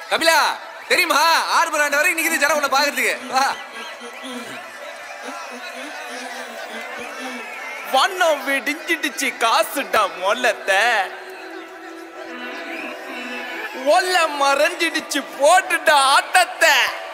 கபிலா தெரியுமா ஆறு மணி வரை இன்னைக்கு ஜனம் உன்னை பாக்குறதுக்கு வா வண்ணம் விடிஞ்சிடுச்சு காசுடா மொல்லத்தை ஒல்ல மறைஞ்சிடுச்சு போட்டுடா ஆட்டத்தை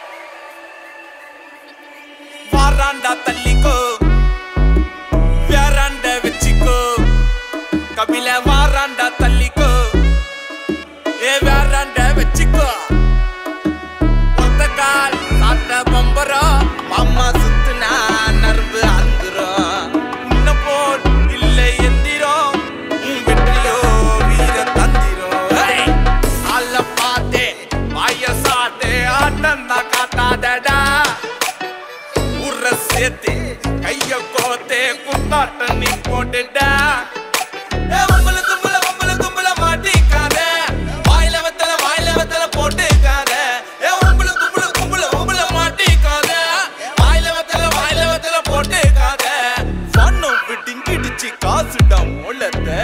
வாராண்டா தள்ளிக்கோ வேறாண்ட வச்சுக்கோ கபில வாராண்டா தள்ளிக்கோ ஏ வேறாண்ட வச்சுக்கோ ஒத்த கால் சாட்ட பம்பரம் மாமா சுத்துனா நரம்பு அந்துரும் உன்னை போல் இல்லை எந்திரம் உன் வெற்றியோ வீர தந்திரம் ஹேய்! ஆள பார்த்தே வாய சாட்டே ஆட்டம் தான் காட்டாதடா உர சேர்த்து கைய கோத்தே குத்தாட்டம் நீ போட்டுடா ஏ, வம்புல தும்புல, வம்புல தும்புல மாட்டிக்காத. வாயில வெத்தல, வாயில வெத்தல போட்டுக்காத. ஏ, வம்புல தும்புல, கும்புல, வம்புல மாட்டிக்காத. வாயில வெத்தல, வாயில வெத்தல போட்டுக்காத. வண்ணம் விடிங்கிடுச்சு காசுடா மோளத்தை.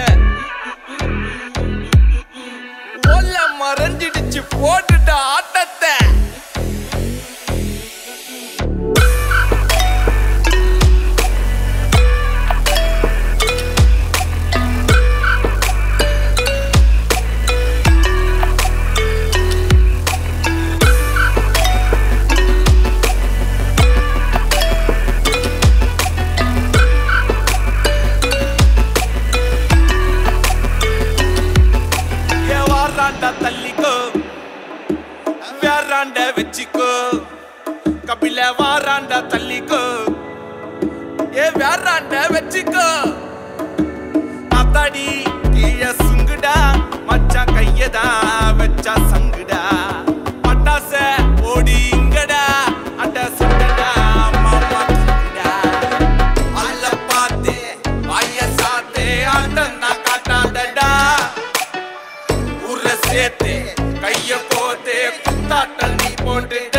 ஒல்ல மறைஞ்சிடுச்சு போட்டுடா ஆட்டத்தை ஏ வாராண்டா தள்ளிக்கோ வேறாண்ட வச்சுக்கோ கபில வாராண்டா தள்ளிக்கோ ஏ வேறாண்ட வச்சுக்கோ அத்தாடி கீழ சுங்குடா மச்சான் கையதா வச்சா சங்குடா பட்டாச ஓடி இங்கடா அட்ட சுண்டடா மாமா துங்குடா அல்ல பார்த்தே வாய சாத்தே ஆட்டம் நான் காட்டாதடா உர சேர்த்து கைய போத்தே குத்தாட்டம் நீ போட்டு